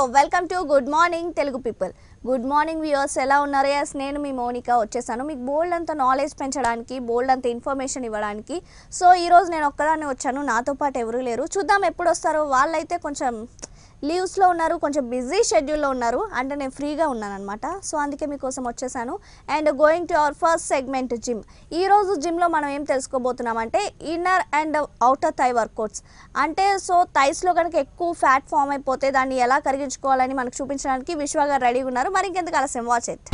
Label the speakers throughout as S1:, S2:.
S1: Welcome to good morning Telugu people good morning viewers ఎలా ఉన్నారు yes నేను మీ మౌనిక వచ్చేసాను మీకు బోల్డ్ అంత నాలెడ్జ్ పెంచడానికి బోల్డ్ అంత ఇన్ఫర్మేషన్ ఇవ్వడానికి సో ఈరోజు నేను ఒక్కదాన్ని వచ్చాను నాతో పాటు ఎవరు లేరు చూద్దాం ఎప్పుడు వస్తారో వాళ్ళైతే కొంచెం లీవ్స్లో ఉన్నారు కొంచెం బిజీ షెడ్యూల్లో ఉన్నారు అంటే నేను ఫ్రీగా ఉన్నాను అనమాట సో అందుకే మీకోసం వచ్చేసాను and going to our first segment gym ఈ రోజు జిమ్లో మనం ఏం తెలుసుకోబోతున్నామంటే inner and outer thigh workouts అంటే సో థైస్లో కనుక ఎక్కువ ఫ్యాట్ ఫామ్ అయిపోతే దాన్ని ఎలా కరిగించుకోవాలని మనకు చూపించడానికి విశ్వ గారు రెడీగా ఉన్నారు మరి ఇంకెందుకు ఆలస్యం watch it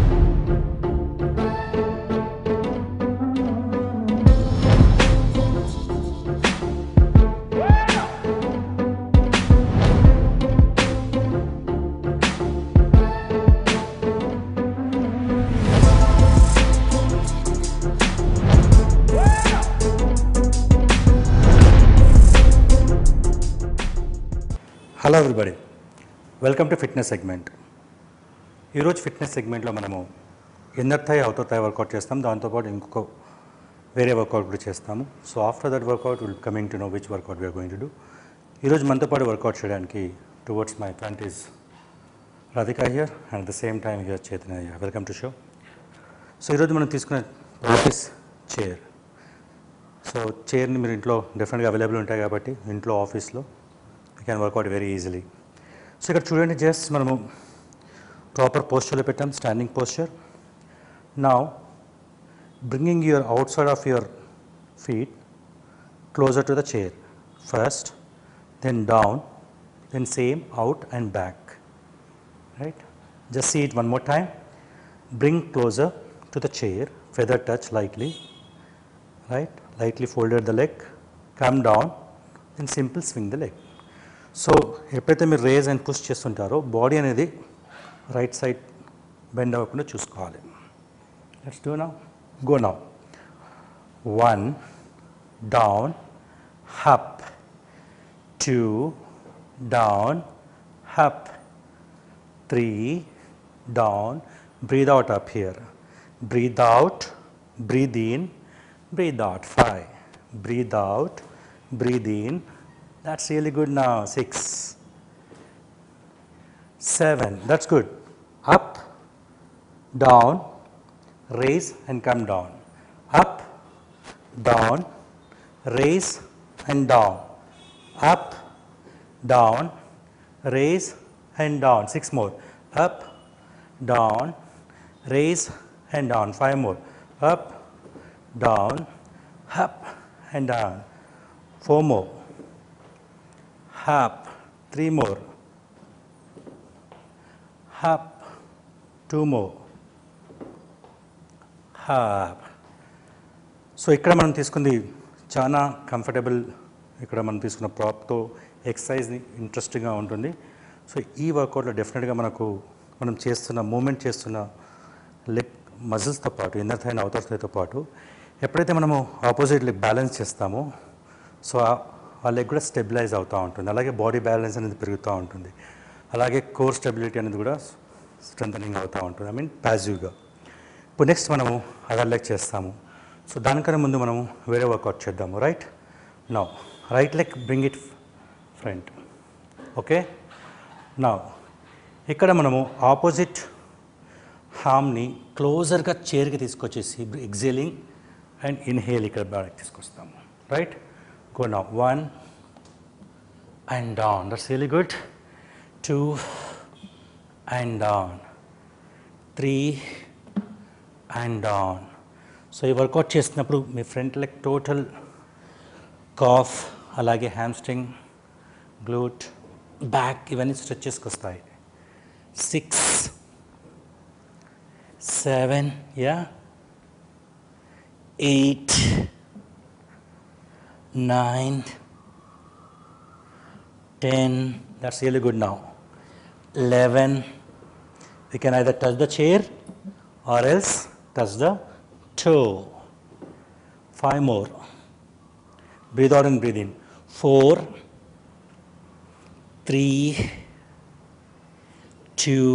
S2: hello everybody welcome to fitness segment ఈరోజు ఫిట్నెస్ సెగ్మెంట్లో మనము inner thigh outer thigh workout చేస్తాం దాంతోపాటు ఇంకొక వేరే వర్కౌట్ కూడా చేస్తాము so after that workout will coming to know which workout we're going to do ఈరోజు మనతో పాటు వర్కౌట్ చేయడానికి towards my front is Radhika here and at the same time here Chaitanya here welcome to show so ఈరోజు మనం తీసుకున్న office chair so చైర్ని మీరు ఇంట్లో డెఫినెట్గా అవైలబుల్ ఉంటాయి కాబట్టి ఇంట్లో ఆఫీస్లో you can workout very easily so ఇక్కడ చూడండి జస్ట్ మనము ప్రాపర్ పోస్చర్లో పెట్టాం స్టాండింగ్ పోస్చర్ నా bringing your outside of your feet closer to the chair first then down then same out and back right just see it one more time bring closer to the chair feather touch lightly right lightly folded the leg come down then simple swing the leg so ఎప్పుడైతే మీరు raise and push చేస్తుంటారో body అనేది right side bend అవ్వకుండా చూసుకోవాలి let's do now go now one down up two down up three down breathe out up here breathe out breathe in breathe out five breathe out breathe in that's really good now six seven that's good up down raise and come down up down raise and down up down raise and down six more up down raise and down five more up down up and down four more up three more up two more up so ఇక్కడ మనం తీసుకుంది చాలా comfortable ఇక్కడ మనం తీసుకున్న ప్రాప్తో exercise ఇంట్రెస్టింగ్గా ఉంటుంది so ఈ వర్కౌట్లో డెఫినెట్గా మనకు మనం చేస్తున్న మూమెంట్ చేస్తున్న లెగ్ మజిల్స్తో పాటు ఇన్నర్ థైన్ అవుటర్ థైతో పాటు ఎప్పుడైతే మనము ఆపోజిట్ లెగ్ బ్యాలెన్స్ చేస్తామో సో ఆ- ఆ లెగ్ కూడా స్టెబిలైజ్ అవుతూ ఉంటుంది అలాగే బాడీ బ్యాలెన్స్ అనేది పెరుగుతూ ఉంటుంది అలాగే కోర్ స్టెబిలిటీ అనేది కూడా స్ట్రెంథనింగ్ అవుతూ ఉంటుంది ఐ మీన్ ప్యాజివ్గా ఇప్పుడు నెక్స్ట్ మనము అదర్ లెగ్ చేస్తాము సో దానికన్నా ముందు మనము వేరే వర్కౌట్ చేద్దాము right now right leg bring it front okay నా ఇక్కడ మనము ఆపోజిట్ హామ్ని క్లోజర్గా చైర్కి తీసుకొచ్చేసి ఎగ్జేలింగ్ అండ్ ఇన్హేల్ ఇక్కడ బ్యాక్ తీసుకొస్తాము రైట్ గో నా one and down that's really good two and down three and down so ఈ వర్కౌట్ చేసినప్పుడు మీ ఫ్రంట్ లెగ్ టోటల్ కాఫ్ అలాగే హ్యామ్స్ట్రింగ్ గ్లూట్ బ్యాక్ ఇవన్నీ స్ట్రెచెస్కి వస్తాయి six seven yeah eight nine ten that's really good now eleven we can either touch the chair or else touch the toe. Five more. Breathe out and breathe in. Four, three, two,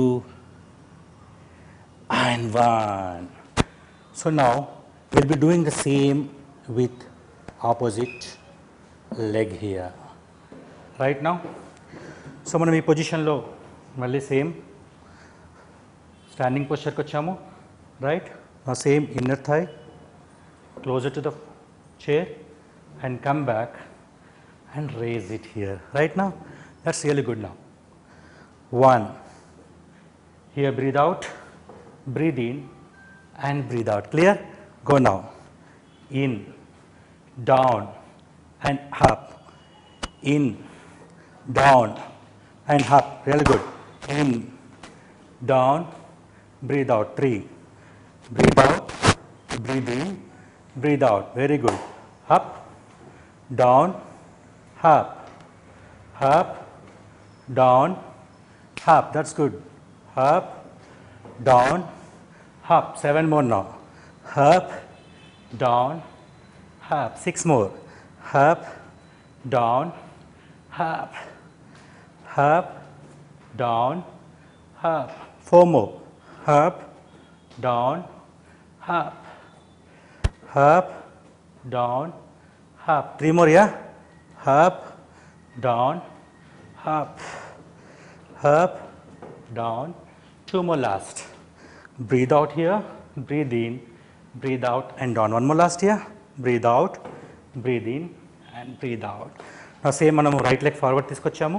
S2: and one. So now we'll be doing the same with opposite leg here. Right now? So మనం ఈ పొజిషన్లో మళ్ళీ same standing పొజిషన్కి వచ్చాము right నా same inner thigh closer to the chair and come back and raise it here. Right now, that's really good now. One. Here, breathe out, breathe in, and breathe out. Clear? Go now. In, down, and up. In, down, and up. Really good. In, down, breathe out. Three. Breathe out, breathe in, breathe out. Very good. Up, down, up, up, down, up. That's good. Up, down, up. Seven more now. Up, down, up. Six more. Up, down, up, up, down, up. Four more. Up, down, up up, down, up. Three more, yeah? Up, down, up, up, down. Two more last. Breathe out here, breathe in, breathe out and down. One more last here. Breathe out, breathe in and breathe out. Now same మనము right leg forward తీసుకొచ్చాము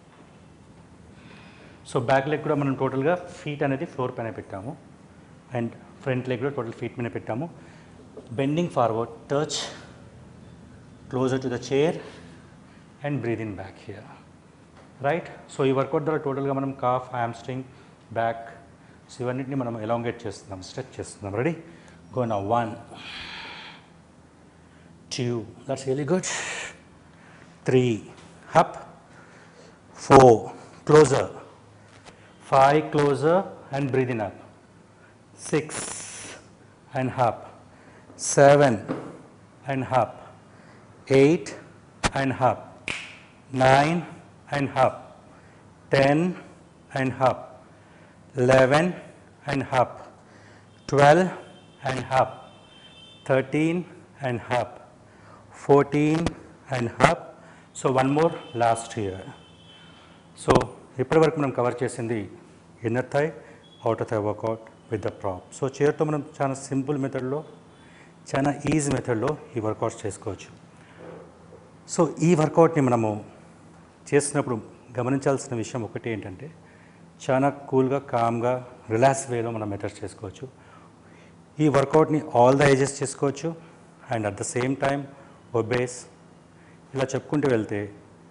S2: so back leg కూడా మనం టోటల్గా feet అనేది floor పైన పెట్టాము and front leg కూడా total feet మీద పెట్టాము bending forward touch closer to the chair and breathe in back here right so ఈ వర్కౌట్ ద్వారా టోటల్గా మనం కాఫ్ హ్యామ్స్ట్రింగ్ బ్యాక్ సో ఇవన్నిటిని మనం ఎలాంగేట్ చేస్తున్నాం స్ట్రెచ్ చేస్తున్నాం రెడీ గో నా one two that's really good three up four closer five closer and breathe in up six and up seven and up, eight and up, nine and up, ten and up, eleven and up, twelve and up, thirteen and up, fourteen and up. So one more last here. So ఇప్పటి వరకు మనం cover చేసింది inner thigh outer thigh workout with the prop so చైర్తో మనం చాలా simple మెథడ్లో చాలా easy మెథడ్లో ఈ వర్కౌట్స్ చేసుకోవచ్చు సో ఈ వర్కౌట్ని మనము చేస్తున్నప్పుడు గమనించాల్సిన విషయం ఒకటి ఏంటంటే చాలా కూల్గా కామ్గా రిలాక్స్ వేలో మనం మెథడ్స్ చేసుకోవచ్చు ఈ వర్కౌట్ని ఆల్ ద ఏజెస్ చేసుకోవచ్చు and at the same time obese ఇలా చెప్పుకుంటూ వెళ్తే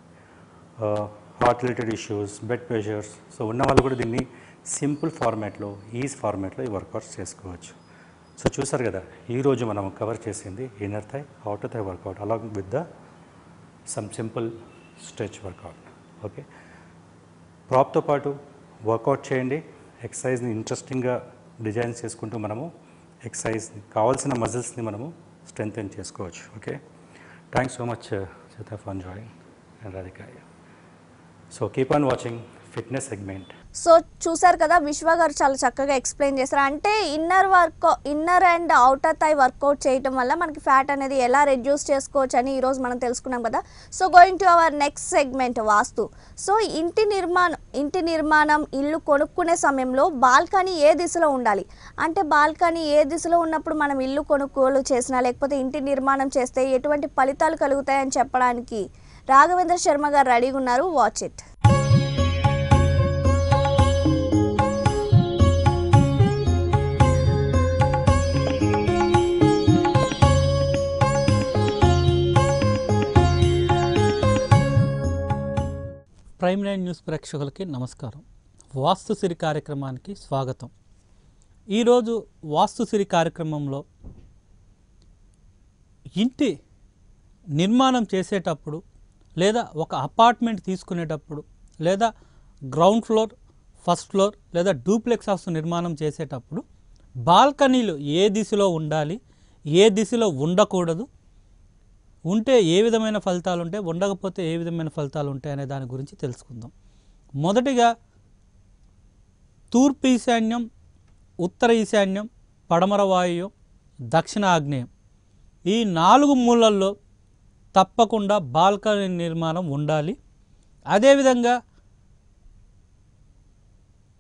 S2: హార్ట్ రిలేటెడ్ ఇష్యూస్ బెడ్ ప్రెషర్స్ సో ఉన్న వాళ్ళు కూడా దీన్ని సింపుల్ ఫార్మాట్లో ఈజ్ ఫార్మాట్లో ఈ వర్కౌట్స్ చేసుకోవచ్చు సో చూసారు కదా ఈరోజు మనం కవర్ చేసింది inner thigh outer thigh workout along with the some simple stretch workout okay ప్రాప్తో పాటు వర్కౌట్ చేయండి ఎక్సర్సైజ్ని ఇంట్రెస్టింగ్గా డిజైన్ చేసుకుంటూ మనము ఎక్సర్సైజ్ కావాల్సిన మజిల్స్ని మనము స్ట్రెంగ్తెన్ చేసుకోవచ్చు ఓకే థ్యాంక్స్ సో మచ్ చేత for join and Radhika so keep on watching fitness segment
S1: so చూసారు కదా విశ్వ గారు చాలా చక్కగా ఎక్స్ప్లెయిన్ చేస్తారు అంటే inner work inner and outer thigh workout చేయటం వల్ల మనకి ఫ్యాట్ అనేది ఎలా రెడ్యూస్ చేసుకోవచ్చు అని ఈరోజు మనం తెలుసుకున్నాం కదా so going to our next segment vastu so ఇంటి నిర్మాణం ఇంటి నిర్మాణం ఇల్లు కొనుక్కునే సమయంలో బాల్కనీ ఏ దిశలో ఉండాలి అంటే బాల్కనీ ఏ దిశలో ఉన్నప్పుడు మనం ఇల్లు కొనుగోలు చేసినా లేకపోతే ఇంటి నిర్మాణం చేస్తే ఎటువంటి ఫలితాలు కలుగుతాయని చెప్పడానికి రాఘవేంద్ర శర్మ గారు రెడీగా ఉన్నారు watch it
S3: Prime Nine News ప్రేక్షకులకి నమస్కారం వాస్తు సిరి కార్యక్రమానికి స్వాగతం ఈరోజు వాస్తు సిరి కార్యక్రమంలో ఇంటి నిర్మాణం చేసేటప్పుడు లేదా ఒక అపార్ట్మెంట్ తీసుకునేటప్పుడు లేదా గ్రౌండ్ ఫ్లోర్ ఫస్ట్ ఫ్లోర్ లేదా డూప్లెక్స్ హౌస్ నిర్మాణం చేసేటప్పుడు బాల్కనీలు ఏ దిశలో ఉండాలి ఏ దిశలో ఉండకూడదు ఉంటే ఏ విధమైన ఫలితాలు ఉంటాయి ఉండకపోతే ఏ విధమైన ఫలితాలు ఉంటాయి అనే దాని గురించి తెలుసుకుందాం మొదటిగా తూర్పు ఈశాన్యం ఉత్తర ఈశాన్యం పడమర వాయువ్యం దక్షిణ ఆగ్నేయం ఈ నాలుగు మూలల్లో తప్పకుండా బాల్కనీ నిర్మాణం ఉండాలి అదేవిధంగా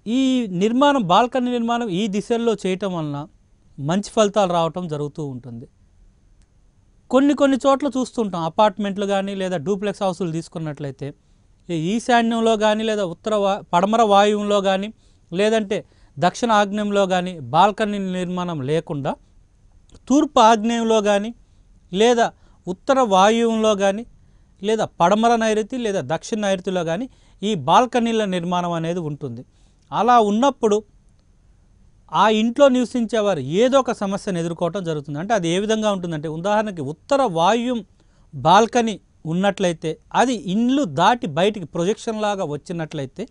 S3: ఈ నిర్మాణం బాల్కనీ నిర్మాణం ఈ దిశల్లో చేయటం వలన మంచి ఫలితాలు రావటం జరుగుతూ ఉంటుంది కొన్ని కొన్ని చోట్ల చూస్తుంటాం అపార్ట్మెంట్లు కానీ లేదా డూప్లెక్స్ హౌసులు తీసుకున్నట్లయితే ఈ ఈశాన్యంలో కానీ లేదా ఉత్తర వా పడమర వాయువులో కానీ లేదంటే దక్షిణ ఆగ్నేయంలో కానీ బాల్కనీ నిర్మాణం లేకుండా తూర్పు ఆగ్నేయంలో కానీ లేదా ఉత్తర వాయువులో కానీ లేదా పడమర నైరుతి లేదా దక్షిణ నైరుతిలో కానీ ఈ బాల్కనీల నిర్మాణం అనేది ఉంటుంది అలా ఉన్నప్పుడు ఆ ఇంట్లో నివసించేవారు ఏదో ఒక సమస్యను ఎదుర్కోవటం జరుగుతుంది అంటే అది ఏ విధంగా ఉంటుందంటే ఉదాహరణకి ఉత్తర వాయుం బాల్కనీ ఉన్నట్లయితే అది ఇండ్లు దాటి బయటికి ప్రొజెక్షన్ లాగా వచ్చినట్లయితే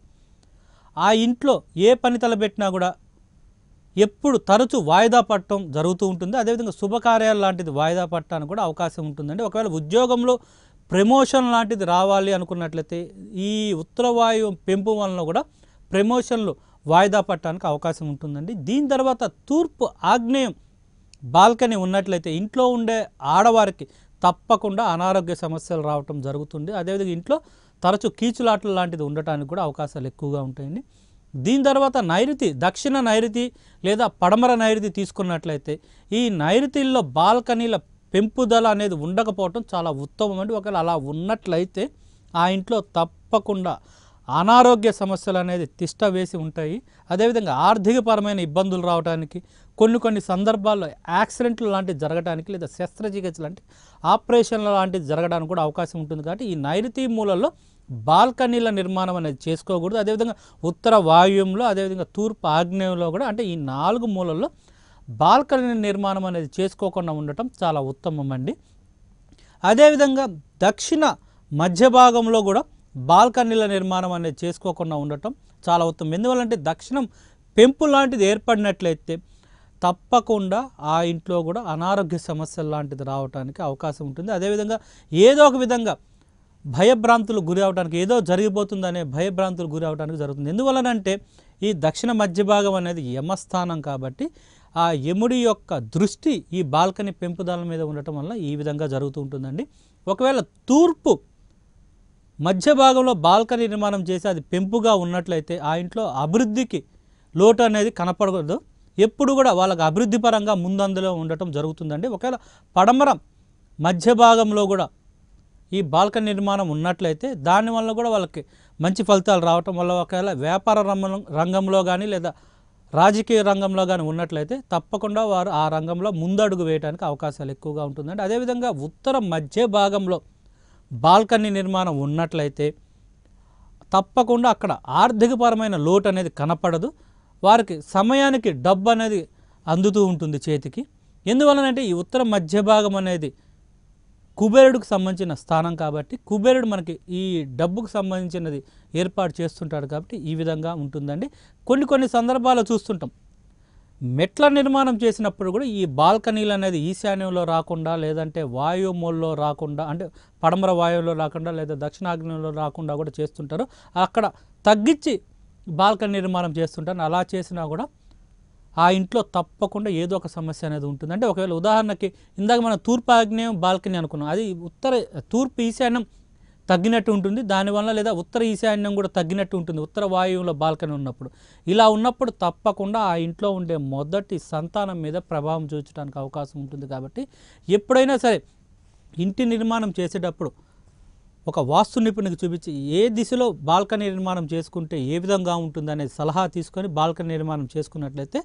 S3: ఆ ఇంట్లో ఏ పని తలబెట్టినా కూడా ఎప్పుడు తరచు వాయిదా పట్టడం జరుగుతూ ఉంటుంది అదేవిధంగా శుభకార్యాలు లాంటిది వాయిదా పట్టడానికి కూడా అవకాశం ఉంటుందండి ఒకవేళ ఉద్యోగంలో ప్రమోషన్ లాంటిది రావాలి అనుకున్నట్లయితే ఈ ఉత్తర వాయువు పెంపు వలన కూడా ప్రమోషన్లు వాయిదా పట్టడానికి అవకాశం ఉంటుందండి దీని తర్వాత తూర్పు ఆగ్నేయం బాల్కనీ ఉన్నట్లయితే ఇంట్లో ఉండే ఆడవారికి తప్పకుండా అనారోగ్య సమస్యలు రావటం జరుగుతుంది అదేవిధంగా ఇంట్లో తరచు కీచులాటలు లాంటిది ఉండటానికి కూడా అవకాశాలు ఎక్కువగా ఉంటాయండి దీని తర్వాత నైరుతి దక్షిణ నైరుతి లేదా పడమర నైరుతి తీసుకున్నట్లయితే ఈ నైరుతిల్లో బాల్కనీల పెంపుదల అనేది ఉండకపోవటం చాలా ఉత్తమం అండి ఒకవేళ అలా ఉన్నట్లయితే ఆ ఇంట్లో తప్పకుండా అనారోగ్య సమస్యలు అనేది తిష్ట వేసి ఉంటాయి అదేవిధంగా ఆర్థికపరమైన ఇబ్బందులు రావడానికి కొన్ని కొన్ని సందర్భాల్లో యాక్సిడెంట్లు లాంటివి జరగడానికి లేదా శస్త్రచికిత్స లాంటి ఆపరేషన్ల లాంటివి జరగడానికి కూడా అవకాశం ఉంటుంది కాబట్టి ఈ నైరుతి మూలల్లో బాల్కనీల నిర్మాణం అనేది చేసుకోకూడదు అదేవిధంగా ఉత్తర వాయువ్యంలో అదేవిధంగా తూర్పు ఆగ్నేయంలో కూడా అంటే ఈ నాలుగు మూలల్లో బాల్కనీ నిర్మాణం అనేది చేసుకోకుండా ఉండటం చాలా ఉత్తమం అండి అదేవిధంగా దక్షిణ మధ్య భాగంలో కూడా బాల్కనీల నిర్మాణం అనేది చేసుకోకుండా ఉండటం చాలా ఉత్తమం ఎందువల్లంటే దక్షిణం పెంపు లాంటిది ఏర్పడినట్లయితే తప్పకుండా ఆ ఇంట్లో కూడా అనారోగ్య సమస్యలు లాంటిది రావడానికి అవకాశం ఉంటుంది అదేవిధంగా ఏదో ఒక విధంగా భయభ్రాంతులు గురి అవడానికి ఏదో జరిగిపోతుందనే భయభ్రాంతులు గురి అవడానికి జరుగుతుంది ఎందువలనంటే ఈ దక్షిణ మధ్య భాగం అనేది యమస్థానం కాబట్టి ఆ యముడి యొక్క దృష్టి ఈ బాల్కనీ పెంపుదల మీద ఉండటం వల్ల ఈ విధంగా జరుగుతూ ఉంటుందండి ఒకవేళ తూర్పు మధ్య భాగంలో బాల్కనీ నిర్మాణం చేసి అది పెంపుగా ఉన్నట్లయితే ఆ ఇంట్లో అభివృద్ధికి లోటు అనేది కనపడకూడదు ఎప్పుడు కూడా వాళ్ళకి అభివృద్ధి పరంగా ముందందులో ఉండటం జరుగుతుందండి ఒకవేళ పడమర మధ్య భాగంలో కూడా ఈ బాల్కనీ నిర్మాణం ఉన్నట్లయితే దానివల్ల కూడా వాళ్ళకి మంచి ఫలితాలు రావటం వల్ల ఒకవేళ వ్యాపార రంగం రంగంలో కానీ లేదా రాజకీయ రంగంలో కానీ ఉన్నట్లయితే తప్పకుండా వారు ఆ రంగంలో ముందడుగు వేయడానికి అవకాశాలు ఎక్కువగా ఉంటుందండి అదేవిధంగా ఉత్తర మధ్య భాగంలో బాల్కనీ నిర్మాణం ఉన్నట్లయితే తప్పకుండా అక్కడ ఆర్థికపరమైన లోటు అనేది కనపడదు వారికి సమయానికి డబ్బు అనేది అందుతూ ఉంటుంది చేతికి ఎందువలనంటే ఈ ఉత్తర మధ్య భాగం అనేది కుబేరుడికి సంబంధించిన స్థానం కాబట్టి కుబేరుడు మనకి ఈ డబ్బుకు సంబంధించినది ఏర్పాటు చేస్తుంటాడు కాబట్టి ఈ విధంగా ఉంటుందండి కొన్ని కొన్ని సందర్భాలు చూస్తుంటాం మెట్ల నిర్మాణం చేసినప్పుడు కూడా ఈ బాల్కనీలు అనేది ఈశాన్యంలో రాకుండా లేదంటే వాయుమూలలో రాకుండా అంటే పడమర వాయువులో రాకుండా లేదా దక్షిణాగ్నేయంలో రాకుండా కూడా చేస్తుంటారు అక్కడ తగ్గించి బాల్కనీ నిర్మాణం చేస్తుంటారు అలా చేసినా కూడా ఆ ఇంట్లో తప్పకుండా ఏదో ఒక సమస్య అనేది ఉంటుంది అంటే ఒకవేళ ఉదాహరణకి ఇందాక మనం తూర్పు ఆగ్నేయం బాల్కనీ అనుకున్నాం అది ఉత్తర తూర్పు ఈశాన్యం తగ్గినట్టు ఉంటుంది దానివల్ల లేదా ఉత్తర ఈశాన్యం కూడా తగ్గినట్టు ఉంటుంది ఉత్తర వాయువులో బాల్కనీ ఉన్నప్పుడు ఇలా ఉన్నప్పుడు తప్పకుండా ఆ ఇంట్లో ఉండే మొదటి సంతానం మీద ప్రభావం చూపించడానికి అవకాశం ఉంటుంది కాబట్టి ఎప్పుడైనా సరే ఇంటి నిర్మాణం చేసేటప్పుడు ఒక వాస్తు నిపుణునికి చూపించి ఏ దిశలో బాల్కనీ నిర్మాణం చేసుకుంటే ఏ విధంగా ఉంటుందనే సలహా తీసుకొని బాల్కనీ నిర్మాణం చేసుకున్నట్లయితే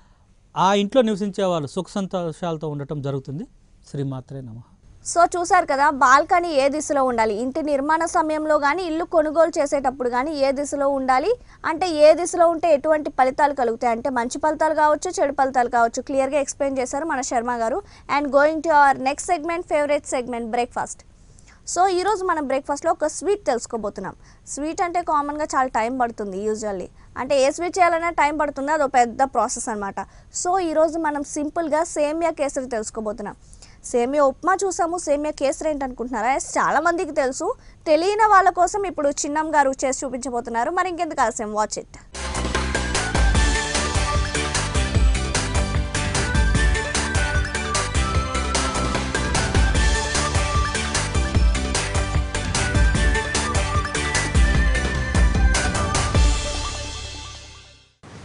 S3: ఆ ఇంట్లో నివసించే వాళ్ళు సుఖ సంతోషాలతో ఉండటం జరుగుతుంది శ్రీమాత్రే నమః
S1: సో చూసారు కదా బాల్కనీ ఏ దిశలో ఉండాలి ఇంటి నిర్మాణ సమయంలో కానీ ఇల్లు కొనుగోలు చేసేటప్పుడు కానీ ఏ దిశలో ఉండాలి అంటే ఏ దిశలో ఉంటే ఎటువంటి ఫలితాలు కలుగుతాయి అంటే మంచి ఫలితాలు కావచ్చు చెడు ఫలితాలు కావచ్చు క్లియర్గా ఎక్స్ప్లెయిన్ చేశారు మన Sharma garu and going to our next segment favourite segment breakfast so ఈరోజు మనం బ్రేక్ఫాస్ట్లో ఒక స్వీట్ తెలుసుకోబోతున్నాం స్వీట్ అంటే కామన్గా చాలా టైం పడుతుంది యూజువల్లీ అంటే ఏ స్వీట్ చేయాలన్నా టైం పడుతుంది అదో పెద్ద ప్రాసెస్ అనమాట సో ఈరోజు మనం సింపుల్గా సేమియా కేసరి తెలుసుకోబోతున్నాం సేమియా ఉప్మా చూసాము సేమియా కేసరి ఏంటి అనుకుంటున్నారా Yes, చాలా మందికి తెలుసు తెలియని వాళ్ళ కోసం ఇప్పుడు చిన్నం గారు చేసి చూపించబోతున్నారు మరి ఇంకెందుకు ఆలస్యం వాచ్ ఇట్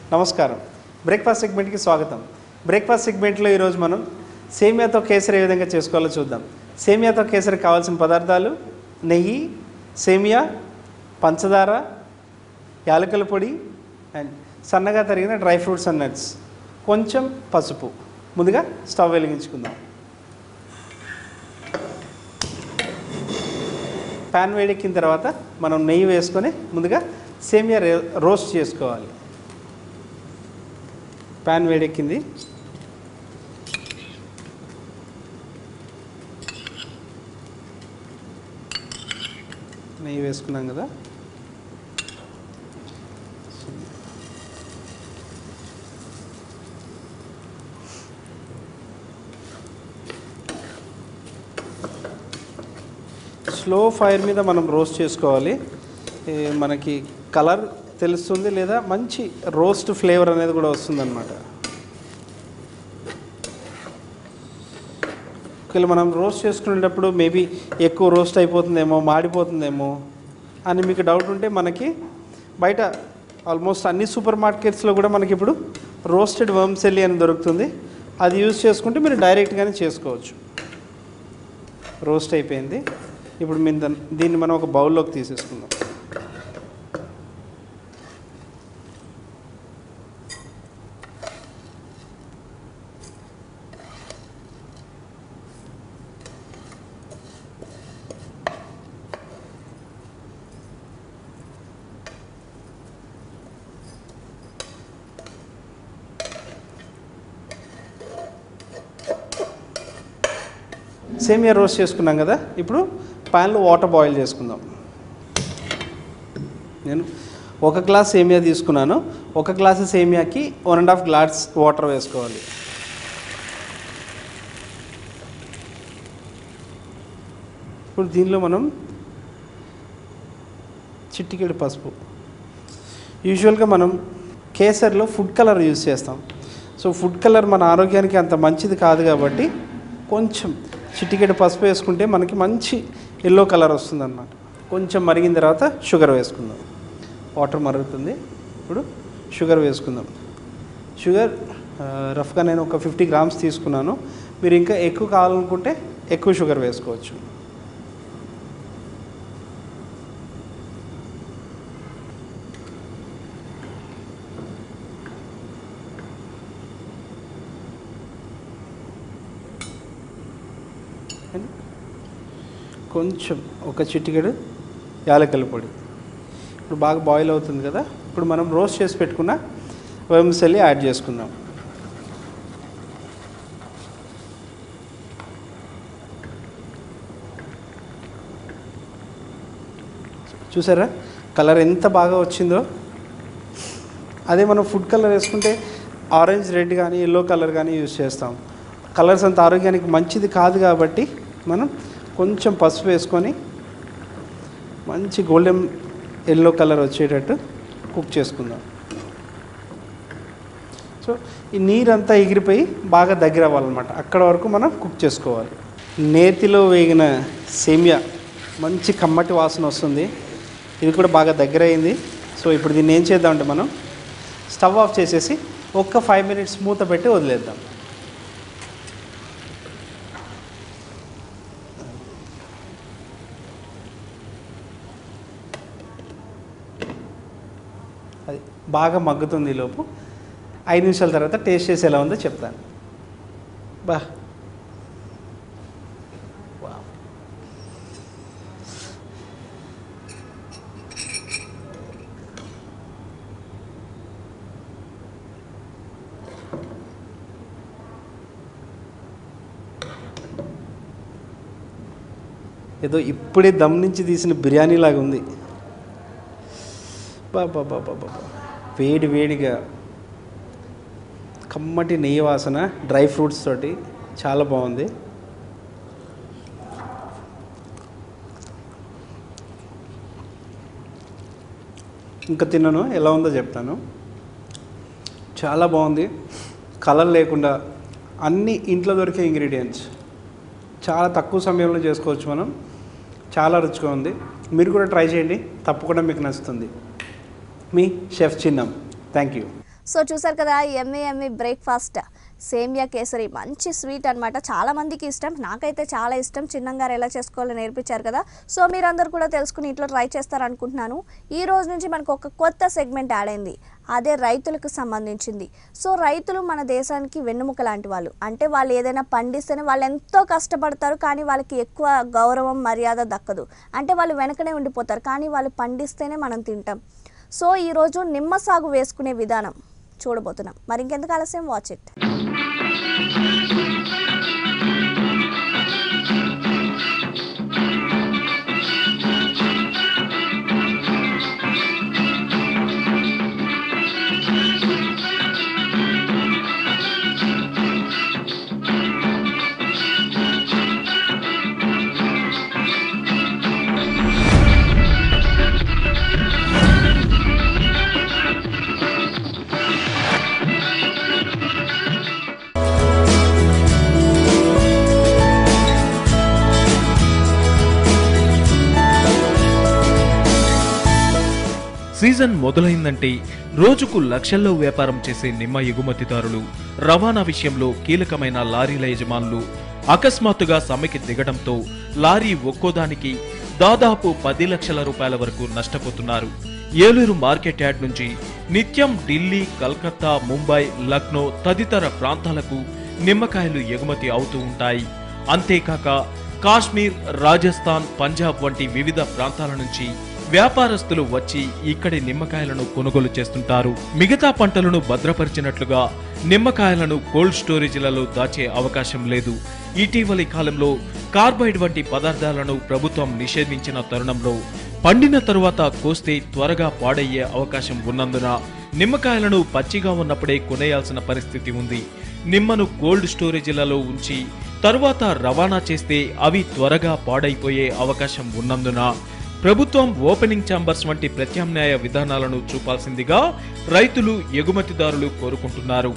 S4: నమస్కారం బ్రేక్ఫాస్ట్ సెగ్మెంట్కి స్వాగతం బ్రేక్ఫాస్ట్ సెగ్మెంట్లో ఈరోజు మనం సేమియాతో కేసరి ఏ విధంగా చేసుకోవాలో చూద్దాం సేమియాతో కేసరి కావాల్సిన పదార్థాలు నెయ్యి సేమియా పంచదార యాలకుల పొడి అండ్ సన్నగా తరిగిన డ్రై ఫ్రూట్స్ అండ్ నట్స్ కొంచెం పసుపు ముందుగా స్టవ్ వెలిగించుకుందాం ప్యాన్ వేడెక్కిన తర్వాత మనం నెయ్యి వేసుకొని ముందుగా సేమియా రే- రోస్ట్ చేసుకోవాలి ప్యాన్ వేడెక్కింది నెయ్యి వేసుకున్నాం కదా స్లో ఫైర్ మీద మనం రోస్ట్ చేసుకోవాలి ఏ, మనకి కలర్ తెలుస్తుంది లేదా మంచి రోస్ట్ ఫ్లేవర్ అనేది కూడా వస్తుందన్నమాట ఒకవేళ మనం రోస్ట్ చేసుకునేటప్పుడు మేబీ ఎక్కువ రోస్ట్ అయిపోతుందేమో మాడిపోతుందేమో అని మీకు డౌట్ ఉంటే మనకి బయట ఆల్మోస్ట్ అన్ని సూపర్ మార్కెట్స్లో కూడా మనకి ఇప్పుడు రోస్టెడ్ వర్మ్సెల్లి అని దొరుకుతుంది అది యూజ్ చేసుకుంటే మీరు డైరెక్ట్గానే చేసుకోవచ్చు రోస్ట్ అయిపోయింది ఇప్పుడు మేము దాన్ని దీన్ని మనం ఒక బౌల్లోకి తీసేసుకుందాం సేమియా రోస్ట్ చేసుకున్నాం కదా ఇప్పుడు ప్యాన్లో వాటర్ బాయిల్ చేసుకుందాం నేను ఒక గ్లాస్ సేమియా తీసుకున్నాను ఒక గ్లాసు సేమియాకి one and half glass water వేసుకోవాలి ఇప్పుడు దీనిలో మనం చిట్టికెడు పసుపు యూజువల్గా మనం కేసర్లో ఫుడ్ కలర్ యూజ్ చేస్తాం సో ఫుడ్ కలర్ మన ఆరోగ్యానికి అంత మంచిది కాదు కాబట్టి కొంచెం చిటికెడు పసుపు వేసుకుంటే మనకి మంచి ఎల్లో కలర్ వస్తుందన్నమాట కొంచెం మరిగిన తర్వాత షుగర్ వేసుకుందాం వాటర్ మరుగుతుంది ఇప్పుడు షుగర్ వేసుకుందాం షుగర్ ఆ, రఫ్గా నేను ఒక ఫిఫ్టీ గ్రామ్స్ తీసుకున్నాను మీరు ఇంకా ఎక్కువ కావాలనుకుంటే ఎక్కువ షుగర్ వేసుకోవచ్చు అండ్ కొంచెం ఒక చిటికెడు యాలకల పొడి ఇప్పుడు బాగా బాయిల్ అవుతుంది కదా ఇప్పుడు మనం రోస్ట్ చేసి పెట్టుకున్న వెమ్సెల్లి యాడ్ చేసుకుందాం చూసారా కలర్ ఎంత బాగా వచ్చిందో అదే మనం ఫుడ్ కలర్ వేసుకుంటే ఆరెంజ్ రెడ్ కానీ ఎల్లో కలర్ కానీ యూజ్ చేస్తాం కలర్స్ అంత ఆరోగ్యానికి మంచిది కాదు కాబట్టి మనం కొంచెం పసుపు వేసుకొని మంచి గోల్డెన్ ఎల్లో కలర్ వచ్చేటట్టు కుక్ చేసుకుందాం సో ఈ నీరంతా ఎగిరిపోయి బాగా దగ్గర అవ్వాలన్నమాట అక్కడ వరకు మనం కుక్ చేసుకోవాలి నేతిలో వేగిన సేమియా మంచి కమ్మటి వాసన వస్తుంది ఇది కూడా బాగా దగ్గర అయింది సో ఇప్పుడు దీన్ని ఏం చేద్దామంటే మనం స్టవ్ ఆఫ్ చేసేసి ఒక్క ఫైవ్ మినిట్స్ మూత పెట్టి వదిలేద్దాం అది బాగా మగ్గుతుంది ఈ లోపు ఐదు నిమిషాల తర్వాత టేస్ట్ చేసి ఎలా ఉందో చెప్తాను బా వావ్. ఏదో ఇప్పుడే దమ్ నుంచి తీసిన బిర్యానీ లాగా ఉంది బాబా బాబా బాబా వేడి వేడిగా కమ్మటి నెయ్యి వాసన డ్రై ఫ్రూట్స్ తోటి చాలా బాగుంది ఇంకా తిన్నాను ఎలా ఉందో చెప్తాను చాలా బాగుంది కలర్ లేకుండా అన్ని ఇంట్లో దొరికే ఇంగ్రీడియంట్స్ చాలా తక్కువ సమయంలో చేసుకోవచ్చు మనం చాలా రుచిగా ఉంది మీరు కూడా ట్రై చేయండి తప్పకుండా మీకు నచ్చుతుంది మీ chef Chinnam thank you
S1: so చూసారు కదా ఎమ్మె ఎమ్మె బ్రేక్ఫాస్ట్ సేమియా కేసరి మంచి స్వీట్ అనమాట చాలా మందికి ఇష్టం నాకైతే చాలా ఇష్టం చిన్నంగారు ఎలా చేసుకోవాలో నేర్పించారు కదా సో మీరందరూ కూడా తెలుసుకుని ఇంట్లో ట్రై చేస్తారనుకుంటున్నాను ఈ రోజు నుంచి మనకు ఒక కొత్త సెగ్మెంట్ యాడ్ అయింది అదే రైతులకు సంబంధించింది సో రైతులు మన దేశానికి వెన్నుముక లాంటి వాళ్ళు అంటే వాళ్ళు ఏదైనా పండిస్తేనే వాళ్ళు ఎంతో కష్టపడతారు కానీ వాళ్ళకి ఎక్కువ గౌరవం మర్యాద దక్కదు అంటే వాళ్ళు వెనకనే ఉండిపోతారు కానీ వాళ్ళు పండిస్తేనే మనం తింటాం సో ఈరోజు నిమ్మ సాగు వేసుకునే విధానం చూడబోతున్నాం మరి ఇంకెందుకు ఆలస్యం వాచ్ ఇట్
S5: సీజన్ మొదలైందంటే రోజుకు లక్షల్లో వ్యాపారం చేసే నిమ్మ ఎగుమతిదారులు రవాణా విషయంలో కీలకమైన లారీల యజమానులు అకస్మాత్తుగా సమ్మెకి దిగడంతో లారీ ఒక్కోదానికి దాదాపు పది లక్షల రూపాయల వరకు నష్టపోతున్నారు ఏలూరు మార్కెట్ యార్డ్ నుంచి నిత్యం ఢిల్లీ కల్కత్తా ముంబై లక్నో తదితర ప్రాంతాలకు నిమ్మకాయలు ఎగుమతి అవుతూ ఉంటాయి అంతేకాక కాశ్మీర్ రాజస్థాన్ పంజాబ్ వంటి వివిధ ప్రాంతాల నుంచి వ్యాపారస్తులు వచ్చి ఇక్కడి నిమ్మకాయలను కొనుగోలు చేస్తుంటారు మిగతా పంటలను భద్రపరిచినట్లుగా నిమ్మకాయలను కోల్డ్ స్టోరేజీలలో దాచే అవకాశం లేదు ఇటీవలి కాలంలో కార్బైడ్ వంటి పదార్థాలను ప్రభుత్వం నిషేధించిన తరుణంలో పండిన తరువాత కోస్తే త్వరగా పాడయ్యే అవకాశం ఉన్నందున నిమ్మకాయలను పచ్చిగా ఉన్నప్పుడే కొనేయాల్సిన పరిస్థితి ఉంది నిమ్మను కోల్డ్ స్టోరేజీలలో ఉంచి తరువాత రవాణా చేస్తే అవి త్వరగా పాడైపోయే అవకాశం ఉన్నందున ప్రభుత్వం ఓపెనింగ్ ఛాంబర్స్ వంటి ప్రత్యామ్నాయ విధానాలను చూపాల్సిందిగా రైతులు ఎగుమతిదారులు కోరుకుంటున్నారు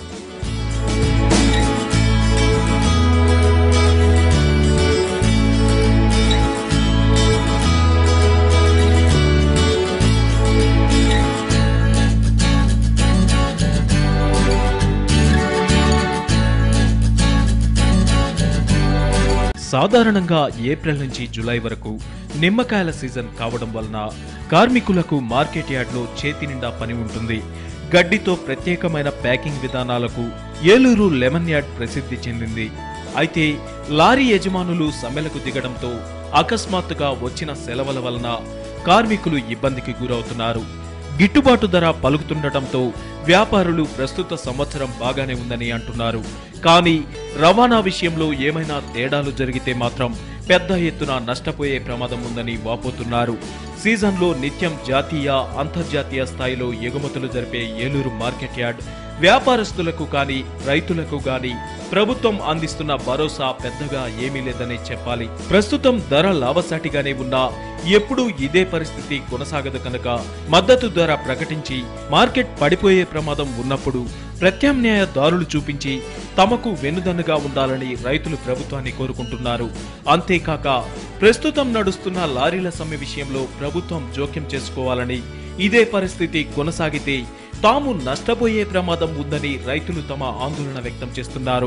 S5: సాధారణంగా ఏప్రిల్ నుంచి జూలై వరకు నిమ్మకాయల సీజన్ కావడం వలన కార్మికులకు మార్కెట్ యార్డ్లో చేతి నిండా పని ఉంటుంది గడ్డితో ప్రత్యేకమైన ప్యాకింగ్ విధానాలకు ఏలూరు లెమన్ యార్డ్ ప్రసిద్ధి చెందింది అయితే లారీ యజమానులు సమ్మెలకు దిగడంతో అకస్మాత్తుగా వచ్చిన సెలవుల వలన కార్మికులు ఇబ్బందికి గురవుతున్నారు గిట్టుబాటు ధర పలుకుతుండటంతో వ్యాపారులు ప్రస్తుత సంవత్సరం బాగానే ఉందని అంటున్నారు కానీ రవాణా విషయంలో ఏమైనా తేడాలు జరిగితే మాత్రం పెద్ద ఎత్తున నష్టపోయే ప్రమాదం ఉందని వాపోతున్నారు సీజన్లో నిత్యం జాతీయ అంతర్జాతీయ స్థాయిలో ఎగుమతులు జరిపే ఏలూరు మార్కెట్ యార్డ్ వ్యాపారస్తులకు కానీ రైతులకు గాని ప్రభుత్వం అందిస్తున్న భరోసా పెద్దగా ఏమీ లేదని చెప్పాలి ప్రస్తుతం ధర లాభసాటిగానే ఉన్నా ఎప్పుడూ ఇదే పరిస్థితి కొనసాగదు కనుక మద్దతు ధర ప్రకటించి మార్కెట్ పడిపోయే ప్రమాదం ఉన్నప్పుడు ప్రత్యామ్నాయ దారులు చూపించి తమకు వెన్నుదన్నుగా ఉండాలని రైతులు ప్రభుత్వాన్ని కోరుకుంటున్నారు అంతేకాక ప్రస్తుతం నడుస్తున్న లారీల సమ్మె విషయంలో ప్రభుత్వం జోక్యం చేసుకోవాలని ఇదే పరిస్థితి కొనసాగితే తాము నష్టపోయే ప్రమాదం ఉందని రైతులు తమ ఆందోళన వ్యక్తం చేస్తున్నారు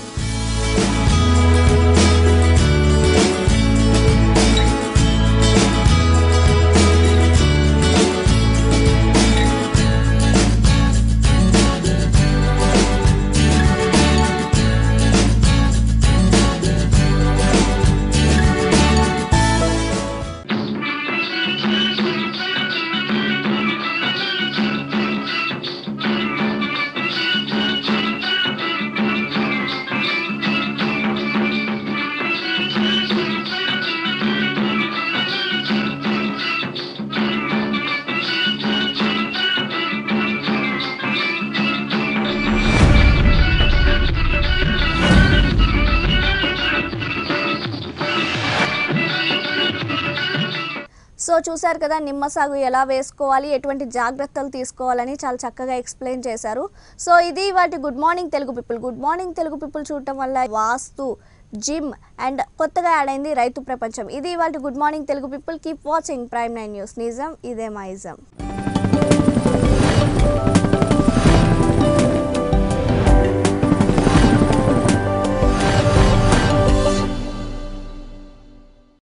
S1: సో చూశారు కదా నిమ్మ సాగు ఎలా వేసుకోవాలి ఎటువంటి జాగ్రత్తలు తీసుకోవాలని చాలా చక్కగా ఎక్స్ప్లెయిన్ చేశారు సో ఇది వాటి good morning Telugu people good morning Telugu people చూడటం వల్ల వాస్తు జిమ్ అండ్ కొత్తగా యాడ్ అయింది రైతు ప్రపంచం ఇది వాటి గుడ్ మార్నింగ్ తెలుగు పీపుల్ keep watching Prime Nine News నిజం ఇదే మా ఇజం